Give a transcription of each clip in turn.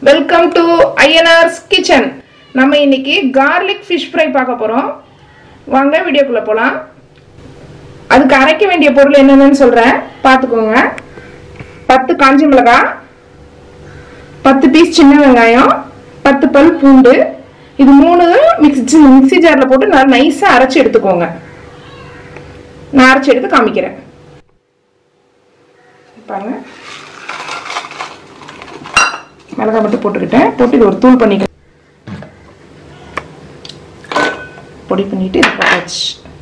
welcome to ஐஎன்ஆர்ஸ் kitchen நம்ம இன்னைக்கு garlic fish fry பார்க்க போகிறோம் வாங்க வீடியோக்குள்ளே போகலாம் அதுக்கு அரைக்க வேண்டிய பொருள் என்னென்னு சொல்கிறேன் பார்த்துக்கோங்க பத்து காஞ்சி மிளகாய் பத்து பீஸ் சின்ன வெங்காயம் பத்து பல் பூண்டு இது மூணு மிக்ஸி மிக்ஸி ஜாரில் போட்டு நல்லா நைஸாக அரைச்சி எடுத்துக்கோங்க நான் அரைச்சி எடுத்து காமிக்கிறேன் பாருங்க மிளகாய் மட்டும் போட்டுக்கிட்டேன் போட்டு இது ஒரு தூள் பண்ணிக்கிறேன் பொடி பண்ணிட்டு இது போட்டாச்சு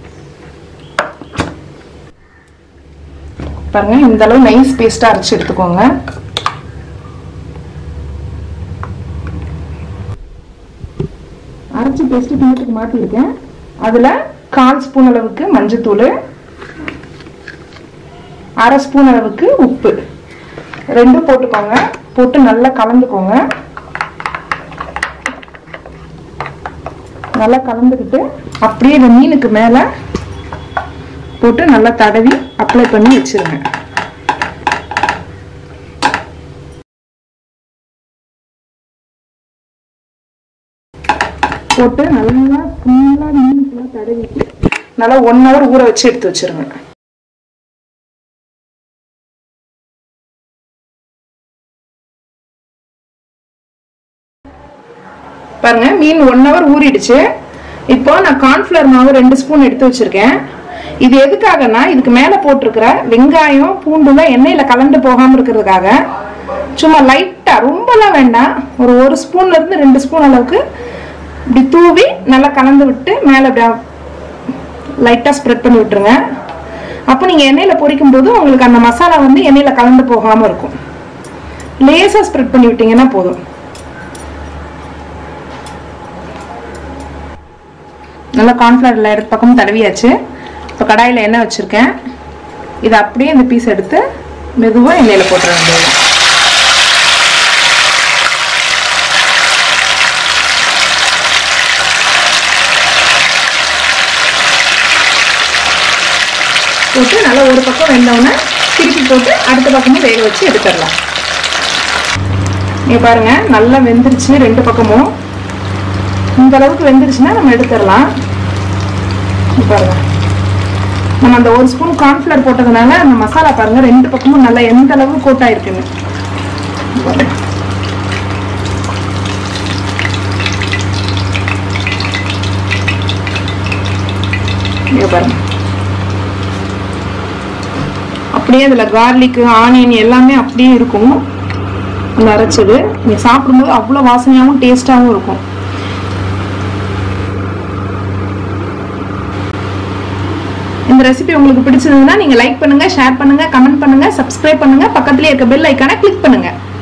பாருங்க இந்த அளவு நைஸ் பேஸ்டா அரைச்சு எடுத்துக்கோங்க அரைச்சி பேஸ்ட் கிண்ணத்துக்கு மாற்றிருக்கேன் அதில் கால் ஸ்பூன் அளவுக்கு மஞ்சத்தூள் அரை ஸ்பூன் அளவுக்கு உப்பு ரெண்டும் போட்டுக்கோங்க போட்டு நல்லா கலந்துக்கோங்க நல்லா கலந்துக்கிட்டு அப்படியே இந்த மீனுக்கு மேலே போட்டு நல்லா தடவி அப்ளை பண்ணி வச்சிருங்க போட்டு நல்லா ஃபுல்லாக மீனுக்குள்ள தடவிட்டு நல்லா ஒன் ஹவர் ஊற வச்சு எடுத்து வச்சிருங்க பாருங்க மீன் ஒன் ஹவர் ஊறிடுச்சு இப்போ நான் கார்ன்ஃபிளவர் மாவு ரெண்டு ஸ்பூன் எடுத்து வச்சிருக்கேன் இது எதுக்காகனா இதுக்கு மேலே போட்டிருக்கிற வெங்காயம் பூண்டுலாம் எண்ணெயில் கலந்து போகாமல் இருக்கிறதுக்காக சும்மா லைட்டாக ரொம்பலாம் வேண்டாம் ஒரு ஒரு ஸ்பூன்ல இருந்து ரெண்டு ஸ்பூன் அளவுக்கு இப்படி தூவி நல்லா கலந்து விட்டு மேலே இப்படி லைட்டாக ஸ்ப்ரெட் பண்ணி விட்டுருங்க அப்போ நீங்கள் எண்ணெயில் பொரிக்கும் போது உங்களுக்கு அந்த மசாலா வந்து எண்ணெயில் கலந்து போகாமல் இருக்கும் லேசாக ஸ்ப்ரெட் பண்ணி விட்டீங்கன்னா போதும் நல்லா கார்ன்ஃப்ளவர் எல்லா இடத்து பக்கமும் தடவியாச்சு இப்போ கடாயில் எண்ணெய் வச்சுருக்கேன் இதை அப்படியே இந்த பீஸ் எடுத்து மெதுவாக எண்ணெயில் போட்டுற வேண்டியது போட்டு நல்லா ஒரு பக்கம் வெந்தவுடனே திருப்பி போட்டு அடுத்த பக்கமும் வேக வச்சு எடுத்துடலாம் நீ பாருங்க நல்லா வெந்துருச்சு ரெண்டு பக்கமும் இந்த அளவுக்கு வெந்துருச்சுன்னா நம்ம எடுத்துடலாம் பாருங்க நம்ம அந்த ஒரு ஸ்பூன் கார்ன்ஃபிளவர் போட்டதுனால அந்த மசாலா பாருங்க ரெண்டு பக்கமும் நல்லா எந்த அளவு கோட் ஆயிருக்குன்னு பாருங்க அப்படியே அதில் கார்லிக்கு ஆனியன் எல்லாமே அப்படியே இருக்கும் அந்த அரைச்சது நீ சாப்பிடும்போது அவ்வளோ வாசனையாகவும் டேஸ்டாகவும் இருக்கும் இந்த ரெசிபி உங்களுக்கு பிடிச்சதுன்னா நீங்க லைக் பண்ணுங்க ஷேர் பண்ணுங்க கமெண்ட் பண்ணுங்க சப்ஸ்கிரைப் பண்ணுங்க பக்கத்துலயே இருக்க பெல் ஐக்கானை கிளிக் பண்ணுங்க